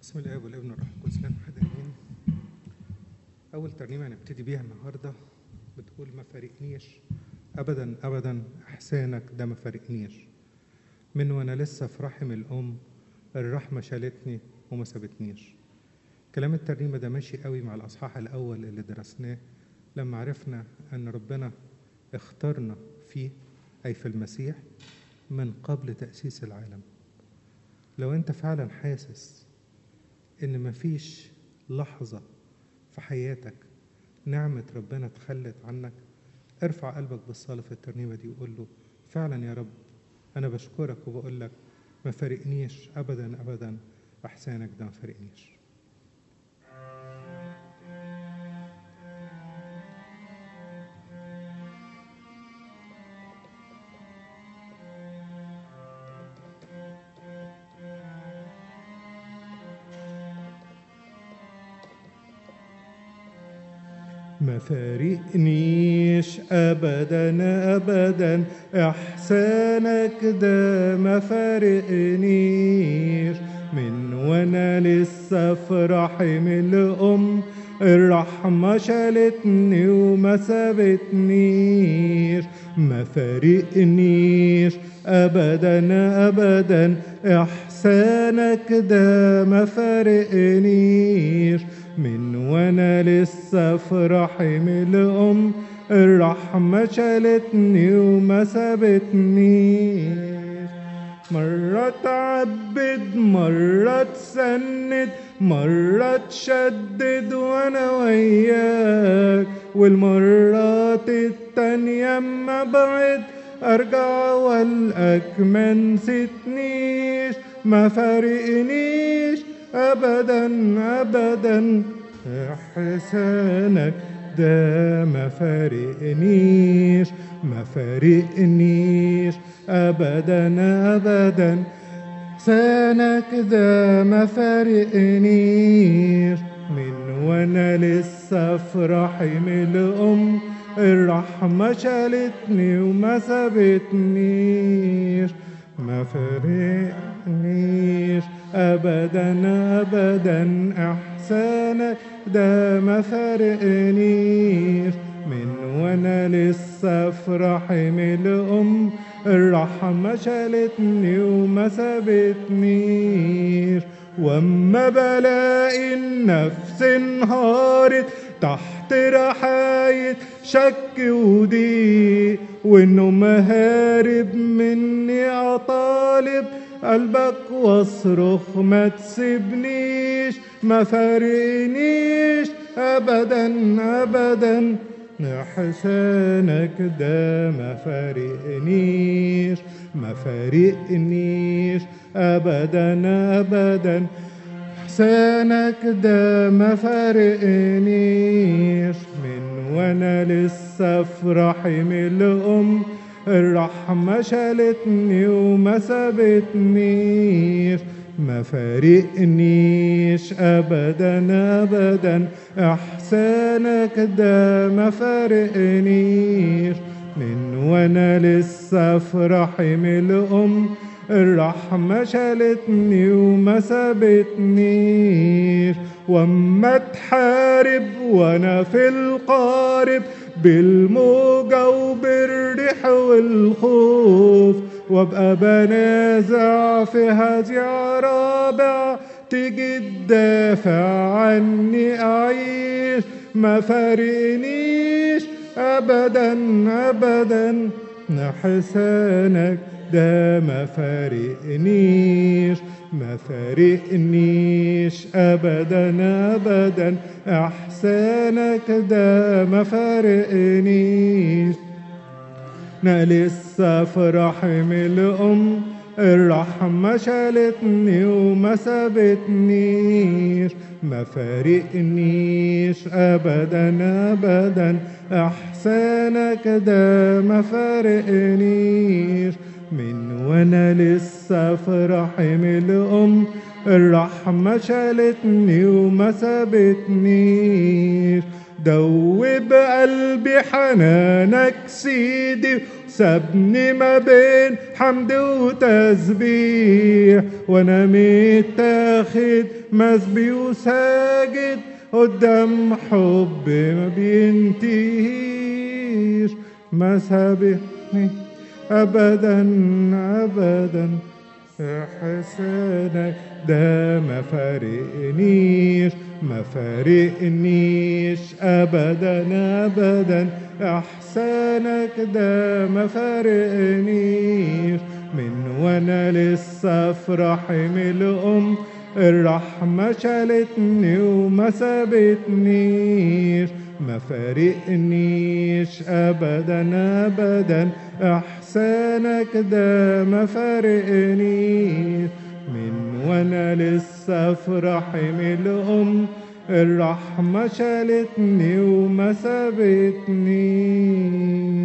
بسم الله والابن والروح القدس الان واحد امين اول ترنيمه هنبتدي بيها النهارده بتقول ما فارقنيش ابدا ابدا احسانك ده ما فارقنيش من وانا لسه في رحم الام الرحمه شالتني وما سابتنيش كلام الترنيمه ده ماشي قوي مع الاصحاح الاول اللي درسناه لما عرفنا ان ربنا اختارنا فيه اي في المسيح من قبل تاسيس العالم لو انت فعلا حاسس ان مفيش لحظة في حياتك نعمة ربنا تخلت عنك ارفع قلبك بالصلاة في الترنيمة دي وقول له فعلا يا رب أنا بشكرك وبقول لك ما فارقنيش أبدا أبدا أحسانك ده ما فارقنيش ما فارقنيش ابدا ابدا احسانك ده ما فارقنيش من وانا لسه في رحم الام الرحمة شالتني وما سابتنيش ما فارقنيش ابدا ابدا احسانك ده ما فارقنيش من وانا لسه في رحم الام الرحمة شالتني وما سابتنيش مرة تعبد مرة تسند مرة تشدد وانا وياك والمرات التانية اما بعد ارجع والقاك ما نسيتنيش ما فارقنيش ابدا ابدا احسانك ده ما فارقنيش ما فارقنيش ابدا ابدا احسانك ده ما فارقنيش من وانا لسه في رحم الام الرحمة شالتني وما سابتنيش ما فارقنيش ابدا ابدا احسانك ده ما فارقنيش من وانا لسه في رحم الام الرحمة شالتني وما سابتنيش واما بلاقي النفس انهارت تحت رحاية شك وضيق وانه مهارب مني اطالب قلبك واصرخ ما تسيبنيش ما فارقنيش ابدا ابدا احسانك ده ما فارقنيش ما فارقنيش ابدا ابدا احسانك ده ما فارقنيش من وانا لسه في رحم الام الرحمة شالتني وما سابتنيش ما فارقنيش ابدا ابدا احسانك ده ما فارقنيش من وانا لسه في رحم الام الرحمة شالتني وما سابتنيش واما تحارب وانا في القارب بالموجة وبالريح والخوف وابقى بنازع في هزيع رابع تيجي تدافع عني اعيش ما فارقنيش ابدا ابدا حسانك ده ما فارقنيش ما فارقنيش ابدا ابدا احسانك ده ما فارقنيش انا لسه في رحم الام الرحمة شالتني وما سابتنيش ما فارقنيش ابدا ابدا احسانك ده ما فارقنيش من وانا لسه في رحم الام الرحمة شالتني وما سابتنيش دوب قلبي حنانك سيدي سابني ما بين حمد وتسبيح وانا متاخد مسبي وساجد قدام حب ما بينتهيش ما سابقني ابدا ابدا احسانك ده ما فارقنيش ما فارقنيش ابدا ابدا احسانك ده ما فارقنيش من وانا لسه في رحم الام الرحمة شالتني وما سابتنيش ما فارقنيش ابدا ابدا احسانك ده ما فارقنيش من وانا لسه في رحم الام الرحمة شالتني وما سابتنيش